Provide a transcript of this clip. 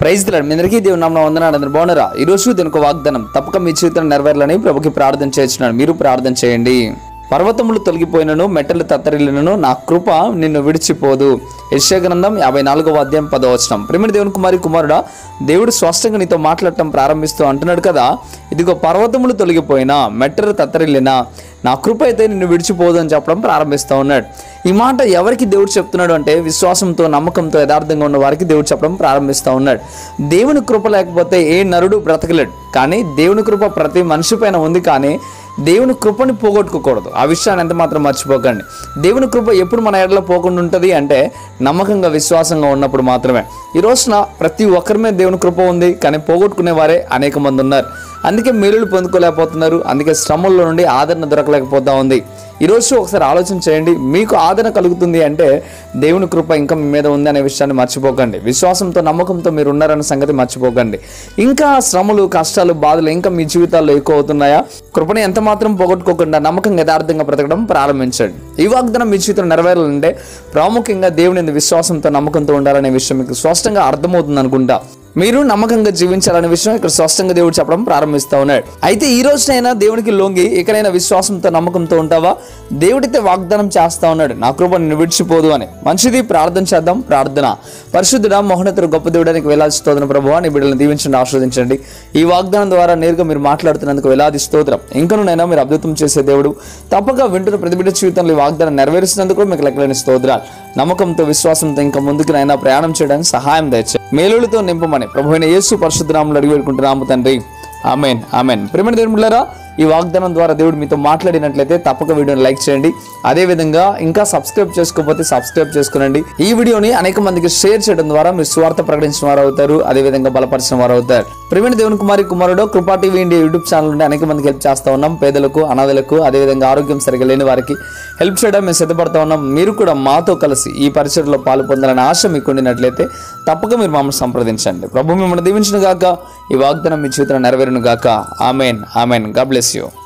praise దిలాడు మీ అందరికీ దేవుని నామన వందనాడు అందరు బాగున్నారా ఈ రోజు దీనికి ఒక వాగ్దానం తప్పక మీ జీవితం నెరవేరాలని ప్రభుకి ప్రార్థన చేస్తున్నాడు మీరు ప్రార్థన చేయండి పర్వతములు తొలగిపోయినను మెట్టలు తత్తరిల్లినను నా కృప నిన్ను విడిచిపోదు యెషయా గ్రంథం యాభై నాలుగవ అధ్యాయం పదవచనం ప్రేమిడి దేవుని కుమారి కుమారుడా దేవుడు స్పష్టంగా నీతో మాట్లాడటం ప్రారంభిస్తూ అంటున్నాడు కదా ఇదిగో పర్వతములు తొలగిపోయినా మెట్టలు తత్తరిల్లినా నా కృప అయితే నిన్ను విడిచిపోదు అని చెప్పడం ప్రారంభిస్తూ ఉన్నాడు ఈ మాట ఎవరికి దేవుడు చెప్తున్నాడు అంటే విశ్వాసంతో నమ్మకంతో యథార్థంగా ఉన్న వారికి దేవుడు చెప్పడం ప్రారంభిస్తూ ఉన్నాడు దేవుని కృప లేకపోతే ఏ నరుడు బ్రతకలేడు కానీ దేవుని కృప ప్రతి మనిషి పైన ఉంది కానీ దేవుని కృపని పోగొట్టుకోకూడదు ఆ విషయాన్ని ఎంత మాత్రం మర్చిపోకండి దేవుని కృప ఎప్పుడు మన ఎడలో పోకుండా ఉంటుంది అంటే నమ్మకంగా విశ్వాసంగా ఉన్నప్పుడు మాత్రమే ఈ రోజున ప్రతి ఒక్కరి మీద దేవుని కృప ఉంది కానీ పోగొట్టుకునే వారే అనేక మంది ఉన్నారు అందుకే మేలులు పొందుకోలేకపోతున్నారు అందుకే శ్రమల్లో నుండి ఆదరణ దొరకలేకపోతా ఉంది ఈరోజు ఒకసారి ఆలోచన చేయండి మీకు ఆదరణ కలుగుతుంది అంటే దేవుని కృప ఇంకా మీ మీద ఉంది అనే విషయాన్ని మర్చిపోకండి విశ్వాసంతో నమ్మకంతో మీరు ఉన్నారన్న సంగతి మర్చిపోకండి ఇంకా శ్రమలు కష్టాలు బాధలు ఇంకా మీ జీవితాల్లో ఎక్కువ అవుతున్నాయా కృపని ఎంత మాత్రం పోగొట్టుకోకుండా నమ్మకం యథార్థంగా బ్రతకడం ప్రారంభించండి ఈ వాగ్దానం మీ జీవితం నెరవేరాలంటే ప్రాముఖ్యంగా దేవుని యందు విశ్వాసంతో నమ్మకంతో ఉండాలనే విషయం మీకు స్పష్టంగా అర్థమవుతుంది అనుకుంటా మీరు నమ్మకంగా జీవించాలనే విషయం ఇక్కడ స్పష్టంగా దేవుడు చెప్పడం ప్రారంభిస్తా ఉన్నాడు అయితే ఈ రోజునైనా దేవునికి లొంగి ఇకనైనా విశ్వాసంతో నమ్మకంతో ఉంటావా దేవుడితే వాగ్దానం చేస్తా ఉన్నాడు నా కృప నిన్ను విడిచిపోదు అని మంచిది ప్రార్థన చేద్దాం ప్రార్థన పరిశుద్ధుడ మోహనతుడు గొప్ప దేవుడానికి వేలాది స్తోత్రం ప్రభు నీ బిడ్డలను దీవించండి ఆస్వాదించండి ఈ వాగ్దానం ద్వారా నేరుగా మీరు మాట్లాడుతున్నందుకు వేలాది స్తోత్రం ఇంకనైనా మీరు అద్భుతం చేసే దేవుడు తప్పక వింటున్న ప్రతి బిడ్డ జీవితంలో ఈ వాగ్దానం నెరవేరుస్తున్నందుకు కూడా మీకు లెక్కలేని స్తోత్రాలు నమ్మకంతో విశ్వాసంతో ఇంకా ముందుకునైనా ప్రయాణం చేయడానికి సహాయం దయచే మేలులతో నింపమని ప్రభు అయిన యేసు పరిశుద్ధనామలు అడిగి పెట్టుకుంటున్నాము తండ్రి ఆమెన్ ఆమెన్ ప్రేమ దేవుడులారా ఈ వాగ్దానం ద్వారా దేవుడు మీతో మాట్లాడినట్లయితే తప్పక వీడియోని లైక్ చేయండి అదే విధంగా ఇంకా సబ్స్క్రైబ్ చేసుకోకపోతే సబ్స్క్రైబ్ చేసుకునండి ఈ వీడియోని అనేక మందికి షేర్ చేయడం ద్వారా మీరు స్వార్థ ప్రకటించిన వారు అవుతారు అదే విధంగా బలపరిచిన వారు అవుతారు ప్రేమ దేవుని కుమారి కుమారుడు కృపా టీవీ ఇండియా యూట్యూబ్ ఛానల్ నుండి అనేక మందికి హెల్ప్ చేస్తా ఉన్నాం పేదలకు అనాథలకు అదేవిధంగా ఆరోగ్యం సరిగా లేని వారికి హెల్ప్ చేయడం మేము సిద్ధపడతా ఉన్నాం మీరు కూడా మాతో కలిసి ఈ పరిచయలో పాలు పొందాలని ఆశ మీకు ఉండినట్లయితే తప్పక మీరు మమ్మల్ని సంప్రదించండి ప్రభు మిమ్మల్ని దీవించిన గాక ఈ వాగ్దానం మీ జీవితంలో నెరవేరును గాక amen amen God bless you